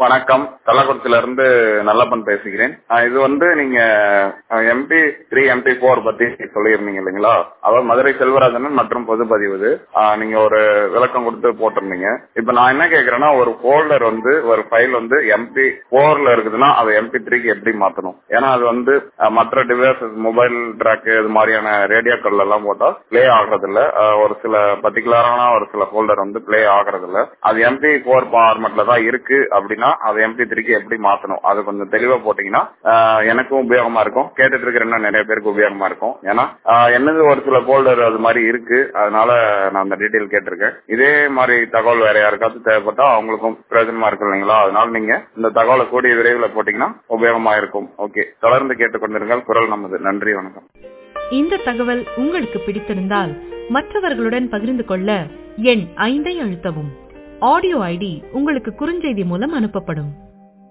வணக்கம் கள்ளக்குறிச்சியில இருந்து நல்லப்பன் பேசுகிறேன் ஆஹ் இது வந்து நீங்க எம்பி த்ரீ எம்பி போர் பத்தி சொல்லியிருந்தீங்க இல்லைங்களா அதாவது மதுரை செல்வராஜன் மற்றும் பொதுப்பதிவு இது. ஆஹ் நீங்க ஒரு விளக்கம் கொடுத்து போட்டிருந்தீங்க இப்ப நான் என்ன கேக்குறேன்னா ஒரு போல்டர் வந்து ஒரு ஃபைல் வந்து எம்பி போர்ல இருக்குதுன்னா அதை எம்பி த்ரீக்கு எப்படி மாத்தணும் ஏன்னா அது வந்து ஆஹ் மற்ற டிவைசஸ் மொபைல் ட்ராக் இது மாதிரியான ரேடியோக்கள் எல்லாம் போட்டா பிளே ஆகுறது இல்ல ஆஹ் ஒரு சில பர்டிகுலரான ஒரு சில போல்டர் வந்து பிளே ஆகுறது இல்ல அது எம்பி போர் ஃபார்மெட்ல தான் இருக்கு அப்படின்னா அது எம்பி த்ரீக்கு எப்படி மாத்தணும் அது கொஞ்சம் தெளிவா போட்டீங்கன்னா ஆஹ் எனக்கும் உபயோகமா இருக்கும் கேட்டுட்டு இருக்கிற இன்னும் நிறைய பேருக்கு உபயோகமா இருக்கும் ஏன்னா ஆஹ் என்னது ஒரு சில போல்டர் அது மாதிரி இருக்கு அதனால நான் அந்த டீட்டெயில் கேட்டிருக்கேன் இதே மாதிரி தகவல் வேற யாருக்காவது தேவைப்பட்டா அவங்களுக்கும் பிரயோஜனமா இருக்கும் இல்லைங்களா அதனால நீங்க இந்த தகவலை கூடிய விரைவில் போட்டீங்கன்னா உபயோகமா இருக்கும் ஓகே தொடர்ந்து கேட்டுக்கொண்டிருங்கள் குரல் நமது நன்றி வணக்கம் இந்த தகவல் உங்களுக்கு பிடித்திருந்தால் மற்றவர்களுடன் பகிர்ந்து கொள்ள எண் ஐந்தை அழுத்தவும் ஆடியோ ஐடி உங்களுக்கு குறுஞ்செய்தி மூலம் அனுப்பப்படும்